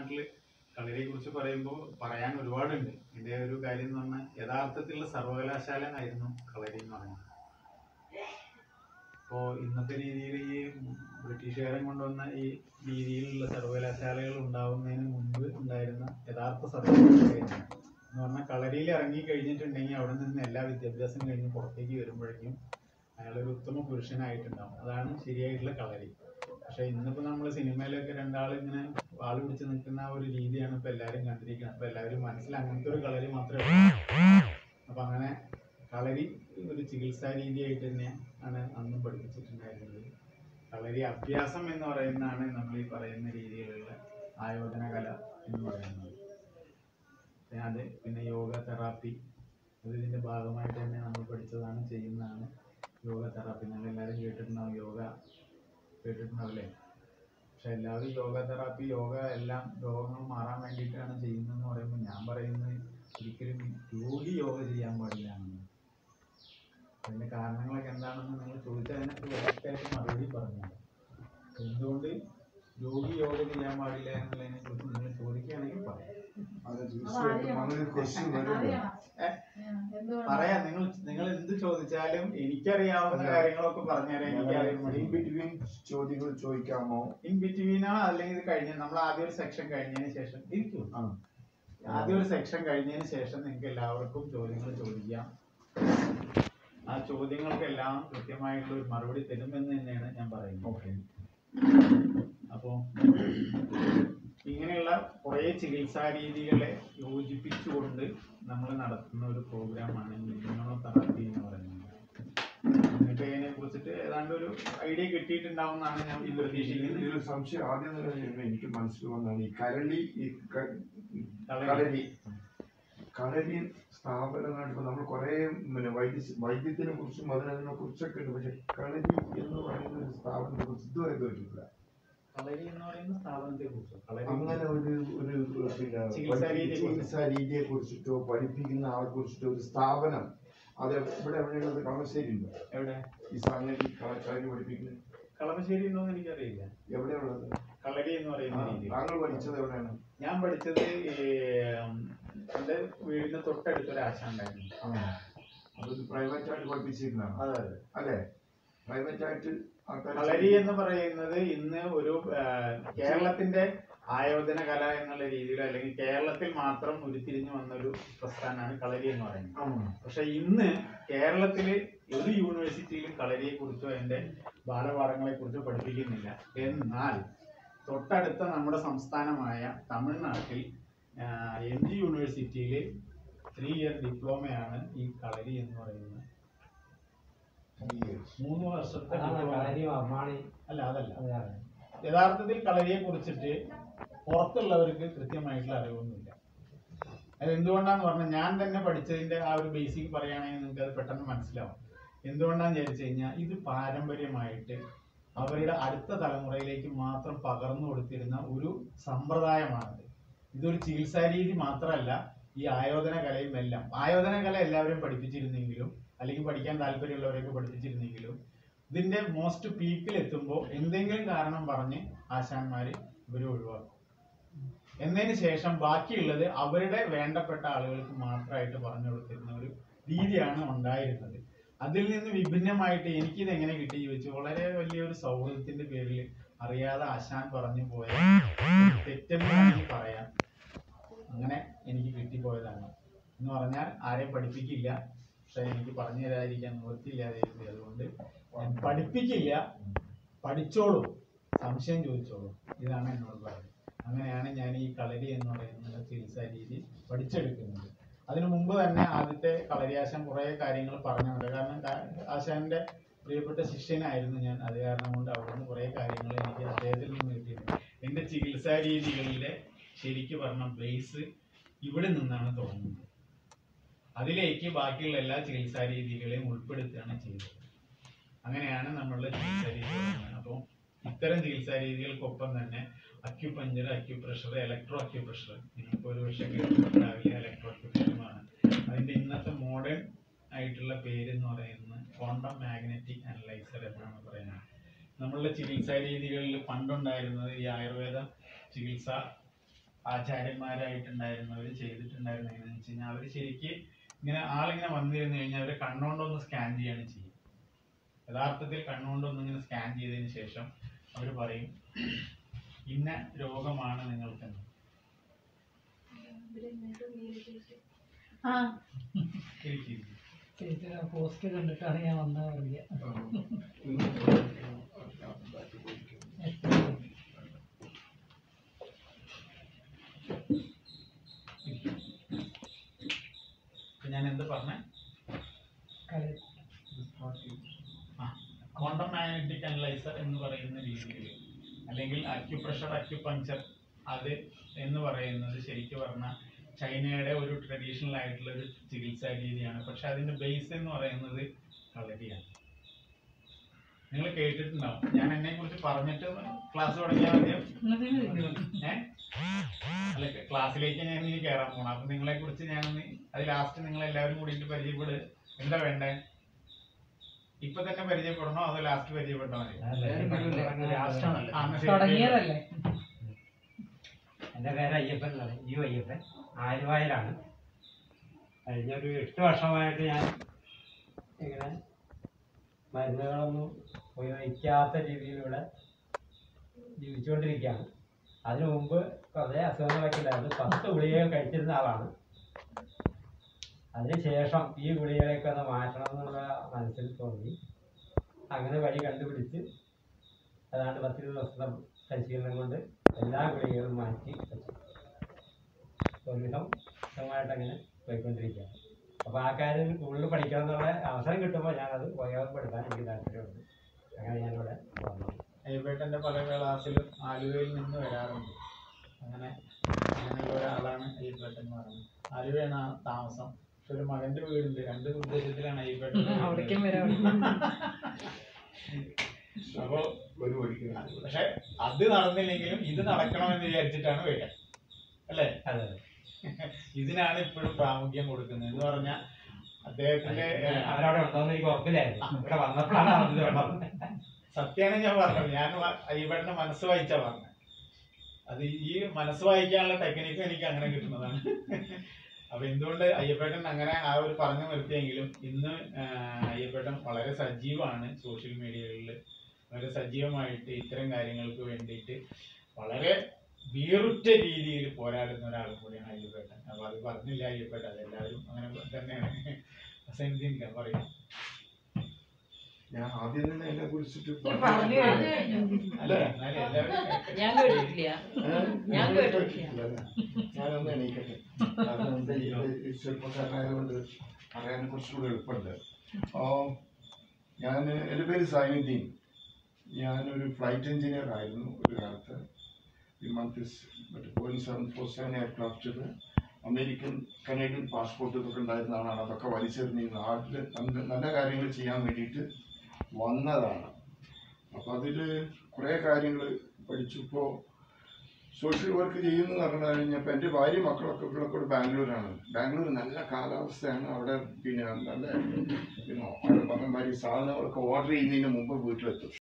നാട്ടില് കളരിയെ കുറിച്ച് പറയുമ്പോൾ പറയാൻ ഒരുപാടുണ്ട് ഇതിന്റെ ഒരു കാര്യം എന്ന് പറഞ്ഞാൽ യഥാർത്ഥത്തിലുള്ള സർവകലാശാല ആയിരുന്നു കളരി എന്ന് പറയുന്നത് ഇപ്പോ ഇന്നത്തെ രീതിയിൽ ഈ ബ്രിട്ടീഷുകാരൻ കൊണ്ടുവന്ന ഈ രീതിയിലുള്ള സർവകലാശാലകൾ ഉണ്ടാവുന്നതിന് മുൻപ് ഉണ്ടായിരുന്ന യഥാർത്ഥ സർവകലാശാലയായിരുന്നു എന്ന് പറഞ്ഞാൽ കളരിയിൽ ഇറങ്ങി കഴിഞ്ഞിട്ടുണ്ടെങ്കിൽ അവിടെ നിന്ന് എല്ലാ വിദ്യാഭ്യാസം കഴിഞ്ഞ് പുറത്തേക്ക് വരുമ്പോഴേക്കും അയാളൊരു ഉത്തമ പുരുഷനായിട്ടുണ്ടാവും അതാണ് ശരിയായിട്ടുള്ള കളരി പക്ഷെ ഇന്നിപ്പോ നമ്മൾ സിനിമയിലൊക്കെ രണ്ടാൾ ഇങ്ങനെ വാള് പിടിച്ച് നിൽക്കുന്ന ആ ഒരു രീതിയാണ് ഇപ്പൊ എല്ലാവരും കണ്ടിരിക്കുന്നത് അപ്പൊ എല്ലാവരും മനസ്സിൽ അങ്ങനത്തെ ഒരു കളരി മാത്രമേ ഉള്ളൂ അപ്പൊ അങ്ങനെ കളരി ഒരു ചികിത്സാ രീതിയായിട്ട് തന്നെ ആണ് അന്നും പഠിപ്പിച്ചിട്ടുണ്ടായിരുന്നത് കളരി അഭ്യാസം എന്ന് പറയുന്നതാണ് നമ്മൾ ഈ പറയുന്ന രീതിയിലുള്ള ആയോധന കല എന്ന് പറയുന്നത് പിന്നെ അത് പിന്നെ യോഗ തെറാപ്പി അത് ഇതിന്റെ ഭാഗമായിട്ട് തന്നെ നമ്മൾ പഠിച്ചതാണ് ചെയ്യുന്നതാണ് യോഗ തെറാപ്പി നിങ്ങൾ എല്ലാവരും കേട്ടിട്ടുണ്ടാവും യോഗ കേട്ടിട്ടുണ്ടാവില്ലേ പക്ഷെ എല്ലാവരും യോഗ തെറാപ്പി യോഗ എല്ലാം രോഗങ്ങൾ മാറാൻ വേണ്ടിയിട്ടാണ് ചെയ്യുന്നതെന്ന് പറയുമ്പോൾ ഞാൻ പറയുന്നത് ഒരിക്കലും രോഗി യോഗ ചെയ്യാൻ പാടില്ല എന്നാണ് അതിന്റെ കാരണങ്ങളൊക്കെ എന്താണെന്ന് നിങ്ങൾ ചോദിച്ചാൽ അതിനൊക്കെ വ്യക്തമായിട്ട് മറുപടി പറഞ്ഞു എന്തുകൊണ്ട് രോഗി യോഗ ചെയ്യാൻ പാടില്ല എന്നുള്ളതിനെ കുറിച്ച് നിങ്ങൾ ചോദിക്കുകയാണെങ്കിൽ പറയാം അത് തീർച്ചയായിട്ടും അങ്ങനെ ഒരു ക്വസ്റ്റ്യൻ വരുമല്ലോ പറയാം നിങ്ങൾ നിങ്ങൾ എന്ത് ചോദിച്ചാലും എനിക്കറിയാവുന്ന അല്ല. കാര്യങ്ങളൊക്കെ പറഞ്ഞുതരാം എനിക്കറിയാൻ ഇൻ വേണ്ടി ബിറ്റ്വീൻ ചോദ്യങ്ങൾ ചോദിക്കാമോ ഇൻ ബിറ്റ്വീനോ അല്ലെങ്കിൽ ഇത് കഴിഞ്ഞ നമ്മൾ ആദ്യം ഒരു സെക്ഷൻ കഴിഞ്ഞതിന് ശേഷം ഇരിക്കും ആ. ആദ്യം ഒരു സെക്ഷൻ കഴിഞ്ഞതിന് ശേഷം നിങ്ങൾക്ക് എല്ലാവർക്കും ചോദ്യങ്ങൾ ചോദിക്കാം ആ ചോദ്യങ്ങൾക്കെല്ലാം കൃത്യമായിട്ടുള്ള ഒരു മറുപടി തരുമെന്ന് തന്നെയാണ് ഞാൻ പറയുന്നത് ഓക്കെ അപ്പോ ഇങ്ങനെയുള്ള കുറേ ചികിത്സാ രീതികളെ യോജിപ്പിച്ചുകൊണ്ട് നമ്മൾ നടത്തുന്ന ഒരു പ്രോഗ്രാമാണ് ഇമ്മ്യൂണോതെറാപ്പി എന്ന് പറയുന്നത് നിങ്ങൾക്ക് ഇതിനെ കുറിച്ചിട്ട് ഏതാണ്ട് ഒരു ഐഡിയ കിട്ടിയിട്ടുണ്ടാവുമെന്നാണ് ഞാൻ ഈ പ്രതീക്ഷിക്കുന്നത് ഇതിൽ സംശയം ആദ്യം തന്നെ എനിക്ക് മനസ്സിൽ വന്നാണ് ഈ കരളി ഈ ക- കളരി. കളരി കളരി സ്ഥാപനമായിട്ട് ഇപ്പൊ നമ്മൾ കുറെ പിന്നെ വൈദ്യ വൈദ്യത്തിനെ കുറിച്ചും അതിനെ കുറിച്ചൊക്കെ ഉണ്ട് പക്ഷെ കളരി എന്ന് പറയുന്ന ഒരു സ്ഥാപനത്തെ കുറിച്ച് ഇതുവരെ കേട്ടിട്ടില്ല കളരി എന്ന് പറയുന്ന സ്ഥാപനത്തെ കുറിച്ചോ കളരി അങ്ങനെ ഒരു ഒരു പിന്നെ ചികിത്സാ രീതിയെ കുറിച്ച്. ചികിത്സാ രീതിയെ കുറിച്ചിട്ടോ പഠിപ്പിക്കുന്ന ആളെ കുറിച്ചിട്ടോ ഒരു സ്ഥാപനം അത് ഇവിടെ എവിടെയുള്ളത് കളമശ്ശേരി ഉണ്ടോ എവിടെ ഈ സംഗതി കള- കളരി പഠിപ്പിക്കുന്നത് കളമശ്ശേരി എന്നൊന്നും എനിക്കറിയില്ല എവിടെയുള്ളത് കളരി എന്ന് ആ, പറയുന്ന രീതി താങ്കൾ പഠിച്ചത് എവിടെയാണ് ഞാൻ പഠിച്ചത് ഈ, ഉം, എന്റെ വീടിന് തൊട്ടടുത്ത് ഒരു ആശ ഉണ്ടായിരുന്നു ആ. അതൊരു പ്രൈവറ്റ് ആയിട്ട് പഠിപ്പിച്ചിരുന്നതാണ് അതെ അതെ അല്ലേ പ്രൈവറ്റ് ആയിട്ട് ആൾക്കാർ കളരി എന്ന് പറയുന്നത് ഇന്ന് ഒരു ആ, കേരളത്തിന്റെ ആയോധന കല എന്നുള്ള രീതിയിൽ അല്ലെങ്കിൽ കേരളത്തിൽ മാത്രം ഉരുത്തിരിഞ്ഞു വന്നൊരു പ്രസ്ഥാനമാണ് കളരി എന്ന് പറയുന്നത് ആ. പക്ഷെ ഇന്ന് കേരളത്തില് ഒരു യൂണിവേഴ്സിറ്റിയിലും കളരിയെ കുറിച്ചോ അതിന്റെ ബാലപാഠങ്ങളെ കുറിച്ചോ പഠിപ്പിക്കുന്നില്ല എന്നാൽ തൊട്ടടുത്ത നമ്മുടെ സംസ്ഥാനമായ തമിഴ്നാട്ടിൽ എം ജി യൂണിവേഴ്സിറ്റിയിൽ ത്രീ ഇയർ ഡിപ്ലോമയാണ് ഈ കളരി എന്ന് പറയുന്നത് മൂന്ന് വർഷത്തെ അതാണ് diploma. കളരി വർമാണി അല്ല അതല്ല അതാണ് യഥാർത്ഥത്തിൽ കളരിയെ കുറിച്ചിട്ട് പുറത്തുള്ളവർക്ക് കൃത്യമായിട്ടുള്ള അറിവൊന്നുമില്ല അത് എന്തുകൊണ്ടാന്ന് പറഞ്ഞാൽ ഞാൻ തന്നെ പഠിച്ചതിന്റെ ആ ഒരു ബേസിക് പറയുകയാണെങ്കിൽ നിങ്ങൾക്ക് അത് പെട്ടെന്ന് മനസ്സിലാവും എന്തുകൊണ്ടാന്ന് വിചാരിച്ചു കഴിഞ്ഞാൽ ഇത് പാരമ്പര്യമായിട്ട് അവരുടെ അടുത്ത തലമുറയിലേക്ക് മാത്രം പകർന്നു കൊടുത്തിരുന്ന ഒരു സമ്പ്രദായമാണത് ഇതൊരു ചികിത്സാ രീതി മാത്രമല്ല ഈ ആയോധന കലയും എല്ലാം ആയോധന കല എല്ലാവരും പഠിപ്പിച്ചിരുന്നെങ്കിലും അല്ലെങ്കിൽ പഠിക്കാൻ താല്പര്യമുള്ളവരെയൊക്കെ പഠിപ്പിച്ചിരുന്നെങ്കിലും ഇതിന്റെ മോസ്റ്റ് പീക്കിൽ എത്തുമ്പോൾ എന്തെങ്കിലും കാരണം പറഞ്ഞ് ആശാന്മാര് ഇവരെ ഒഴിവാക്കും എന്നതിന് ശേഷം ബാക്കിയുള്ളത് അവരുടെ വേണ്ടപ്പെട്ട ആളുകൾക്ക് മാത്രമായിട്ട് പറഞ്ഞു കൊടുത്തിരുന്ന ഒരു രീതിയാണ് ഉണ്ടായിരുന്നത് അതിൽ നിന്ന് വിഭിന്നമായിട്ട് എനിക്കിത് എങ്ങനെ കിട്ടി ചോദിച്ചു വളരെ വലിയൊരു സൗഹൃദത്തിന്റെ പേരിൽ അറിയാതെ ആശാൻ പറഞ്ഞു പോയ തെറ്റെന്ന് വേണമെങ്കിൽ പറയാം അങ്ങനെ എനിക്ക് കിട്ടിപ്പോയതാണ് എന്ന് പറഞ്ഞാൽ ആരെയും പഠിപ്പിക്കില്ല പക്ഷെ എനിക്ക് പറഞ്ഞു തരാതിരിക്കാൻ നിവൃത്തിയില്ലാതെ ഇരുന്നു. അതുകൊണ്ട് ഞാൻ പഠിപ്പിക്കില്ല പഠിച്ചോളൂ സംശയം ചോദിച്ചോളൂ ഇതാണ് എന്നോട് പറയുന്നത് അങ്ങനെയാണ് ഞാൻ ഈ കളരി എന്ന് പറയുന്ന ചികിത്സാ രീതി പഠിച്ചെടുക്കുന്നത് അതിനു മുമ്പ് തന്നെ ആദ്യത്തെ കളരിയാശാൻ കുറേ കാര്യങ്ങൾ പറഞ്ഞിട്ടുണ്ട് കാരണം കാ- ആശാന്റെ പ്രിയപ്പെട്ട ശിഷ്യനായിരുന്നു ഞാൻ അത് കാരണം കൊണ്ട് അവിടുന്ന് കുറേ കാര്യങ്ങൾ എനിക്ക് അദ്ദേഹത്തിൽ നിന്ന് കിട്ടിയിട്ടുണ്ട് എൻ്റെ ചികിത്സാ രീതികളിലെ ശരിക്ക് പറഞ്ഞ ബേസ് ഇവിടെ നിന്നാണ് തുടങ്ങുന്നത് അതിലേക്ക് ബാക്കിയുള്ള എല്ലാ ചികിത്സാ രീതികളെയും ഉൾപ്പെടുത്തുകയാണ് ചെയ്തത് അങ്ങനെയാണ് നമ്മളുടെ ചികിത്സാ രീതി തുടങ്ങുന്നത് അപ്പോൾ ഇത്തരം ചികിത്സാ രീതികൾക്കൊപ്പം തന്നെ അക്യുപഞ്ചർ അക്യുപ്രഷർ ഇലക്ട്രോ അക്യുപ്രഷർ നിങ്ങൾക്ക് ഒരു പക്ഷേ കേട്ടിട്ടുണ്ടാവില്ല ഇലക്ട്രോ അക്യുപ്രഷറാണ് അതിന്റെ ഇന്നത്തെ മോഡേൺ ആയിട്ടുള്ള പേര് എന്ന് പറയുന്നത് ക്വാണ്ടം മാഗ്നറ്റിക് അനലൈസർ എന്നാണ് പറയുന്നത് നമ്മളുടെ ചികിത്സാ രീതികളിൽ പണ്ടുണ്ടായിരുന്നത് ഈ ആയുർവേദ ചികിത്സ ആചാര്യന്മാരായിട്ടുണ്ടായിരുന്നവർ ചെയ്തിട്ടുണ്ടായിരുന്നത് എങ്ങനെയാണെന്ന് വെച്ച് കഴിഞ്ഞാൽ അവർ ശരിക്ക് ഇങ്ങനെ ആളിങ്ങനെ വന്നിരുന്നു കഴിഞ്ഞാൽ അവർ കണ്ണുകൊണ്ടൊന്ന് സ്കാൻ ചെയ്യാണ് ചെയ്യുക യഥാർത്ഥത്തിൽ കണ്ണുകൊണ്ടൊന്ന് ഇങ്ങനെ സ്കാൻ ചെയ്തതിന് ശേഷം അവർ പറയും ഇന്ന രോഗമാണ് നിങ്ങൾക്കെന്ന് ആ ഇരിക്കും ചേച്ചിയുടെ പോസ്റ്റ് കണ്ടിട്ടാണ് ഞാൻ വന്നത് പറയുക ഇപ്പൊ ഞാൻ എന്ത് പറഞ്ഞേ കളി ക്വാണ്ടം മാഗ്നറ്റിക് അനലൈസർ എന്ന് പറയുന്ന രീതിയിൽ അല്ലെങ്കിൽ അക്യുപ്രഷർ അക്യുപഞ്ചർ അത് എന്ന് പറയുന്നത് ശരിക്കും പറഞ്ഞാൽ ചൈനയുടെ ഒരു ട്രഡീഷണൽ ആയിട്ടുള്ള ഒരു ചികിത്സാ രീതിയാണ് പക്ഷെ അതിന്റെ ബേസ് എന്ന് പറയുന്നത് കളരിയാണ് നിങ്ങൾ കേട്ടിട്ടുണ്ടാവും ഞാൻ എന്നെ കുറിച്ച് പറഞ്ഞിട്ട് ക്ലാസ് തുടങ്ങിയാൽ മതിയോ ഏഹ് അല്ല ക്ലാസ്സിലേക്ക് ഞാൻ ഇനി കയറാൻ പോകണം അപ്പൊ നിങ്ങളെ കുറിച്ച് ഞാൻ അത് ലാസ്റ്റ് നിങ്ങൾ എല്ലാവരും കൂടിയിട്ട് പരിചയപ്പെട് എന്താ വേണ്ടേ ഇപ്പൊ തന്നെ പരിചയപ്പെടണോ അതോ ലാസ്റ്റ് പരിചയപ്പെട്ടാൽ മതി ലാസ്റ്റാണല്ലോ ആ, എന്നാ ശരി. തുടങ്ങിയതല്ലേ എൻ്റെ പേര് അയ്യപ്പൻ എന്നാണ് യു അയ്യപ്പൻ ആലുവായിലാണ് കഴിഞ്ഞൊരു എട്ട് വർഷമായിട്ട് ഞാൻ ഇങ്ങനെ മരുന്നുകളൊന്നും ഉപയോഗിക്കാത്ത രീതിയിലൂടെ ജീവിച്ചുകൊണ്ടിരിക്കുകയാണ് അതിനു മുമ്പ് കുറേ അസുഖങ്ങളൊക്കെ ഉണ്ടായിരുന്നു പത്ത് ഗുളികകൾ കഴിച്ചിരുന്ന ആളാണ് അതിനുശേഷം ഈ ഗുളികകളൊക്കെ ഒന്ന് മാറ്റണം എന്നുള്ള മനസ്സിൽ തോന്നി അങ്ങനെ വഴി കണ്ടുപിടിച്ച് അതാണ്ട് പത്തിരുപത് ദിവസത്തെ പരിശീലനം കൊണ്ട് എല്ലാ ഗുളികകളും മാറ്റി വെച്ചു ഒരുവിധം സുഖമായിട്ട് അങ്ങനെ പോയിക്കൊണ്ടിരിക്കുകയാണ് അപ്പോൾ ആ കാര്യം കൂടുതൽ പഠിക്കണം എന്നുള്ള അവസരം കിട്ടുമ്പോൾ ഞാനത് ഉപയോഗപ്പെടുത്താൻ എനിക്ക് താല്പര്യമുണ്ട് അങ്ങനെ ഞാനിവിടെ വന്നു അയ്യപ്പേട്ടന്റെ പല ക്ലാസ്സിലും ആലുവയിൽ നിന്ന് വരാറുണ്ട് അങ്ങനെ അങ്ങനെയുള്ള ഒരാളാണ് അയ്യപ്പേട്ടൻ എന്ന് പറയുന്നത് ആലുവയാണ് ആ താമസം പക്ഷെ ഒരു മകന്റെ വീടുണ്ട് രണ്ട് ഉദ്ദേശത്തിലാണ് അയ്യപ്പേട്ടൻ അവിടേക്കും വരാം അപ്പോ ഒരു പഠിക്കുന്നത് പക്ഷെ അത് നടന്നില്ലെങ്കിലും ഇത് നടക്കണമെന്ന് വിചാരിച്ചിട്ടാണ് വരിക അല്ലേ അതെ ഇതിനാണ് ഇപ്പോഴും പ്രാമുഖ്യം കൊടുക്കുന്നത് എന്ന് പറഞ്ഞാൽ അദ്ദേഹത്തിന്റെ ഏഹ്, അവരവിടെ ഉണ്ടോന്ന് എനിക്ക് ഉറപ്പില്ലായിരുന്നു ഇവിടെ വന്നപ്പോഴാണ് അറിഞ്ഞത് കേട്ടോ. സത്യമാണ് ഞാൻ പറഞ്ഞത് ഞാൻ വ- അയ്യപ്പേട്ടന്റെ മനസ്സ് വായിച്ചാ പറഞ്ഞത് അത് ഈ മനസ്സ് വായിക്കാനുള്ള ടെക്നിക്ക് എനിക്ക് അങ്ങനെ കിട്ടുന്നതാണ് അപ്പൊ എന്തുകൊണ്ട് അയ്യപ്പേട്ടൻ അങ്ങനെ ആ ഒരു പറഞ്ഞു നിർത്തിയെങ്കിലും ഇന്ന് ആ, അയ്യപ്പേട്ടൻ വളരെ സജീവമാണ് സോഷ്യൽ മീഡിയകളിൽ വളരെ സജീവമായിട്ട് ഇത്തരം കാര്യങ്ങൾക്ക് വേണ്ടിയിട്ട് വളരെ വീറുറ്റ രീതിയിൽ പോരാടുന്ന ഒരാളും കൂടിയാണ് അയ്യപ്പേട്ടൻ അപ്പൊ അത് പറഞ്ഞില്ല അയ്യപ്പേട്ടൻ അതെല്ലാവരും അങ്ങനെ തന്നെയാണ് സെന്തിനില്ല പറയും ഞാൻ ആദ്യം തന്നെ അതിനെ കുറിച്ചിട്ട് പറഞ്ഞു അല്ല എന്നാലും എല്ലാവരും ഞാൻ കേട്ടിട്ടില്ല ഞാൻ കേട്ടിട്ടില്ല ഇല്ലല്ല. ഞാനൊന്ന് എണീക്കട്ടെ കാരണം എന്താ ഈ ഈ ചെറുപ്പക്കാരനായതുകൊണ്ട് പറയാൻ കുറച്ചുകൂടി എളുപ്പമുണ്ട് ആ, ഞാൻ എൻ്റെ പേര് സൈനുദ്ദീൻ ഞാനൊരു ഫ്ലൈറ്റ് എഞ്ചിനീയർ ആയിരുന്നു ഒരു കാലത്ത് വിമാനത്തിൽ മറ്റേ ബോയിങ് സെവൻ ഫോർ സെവൻ എയർക്രാഫ്റ്റിൽ അമേരിക്കൻ കനേഡിയൻ പാസ്പോർട്ട് ഇതൊക്കെ ഉണ്ടായിരുന്ന ആളാണ് അതൊക്കെ വലിച്ചെറിഞ്ഞ് ഈ നാട്ടിൽ നല്ല നല്ല കാര്യങ്ങൾ ചെയ്യാൻ വേണ്ടിയിട്ട് വന്നതാണ് അപ്പം അതിൽ കുറേ കാര്യങ്ങൾ പഠിച്ചു ഇപ്പോൾ സോഷ്യൽ വർക്ക് ചെയ്യുന്നു പറഞ്ഞു കഴിഞ്ഞപ്പോൾ എൻ്റെ ഭാര്യ മക്കളൊക്കെ ഇവിടെ കൂടെ ബാംഗ്ലൂരാണ് ബാംഗ്ലൂർ നല്ല കാലാവസ്ഥയാണ് അവിടെ പിന്നെ നല്ല പിന്നെ അവിടെ പറഞ്ഞ മാതിരി സാധനങ്ങളൊക്കെ ഓർഡർ ചെയ്യുന്നതിന് മുമ്പ് വീട്ടിലെത്തും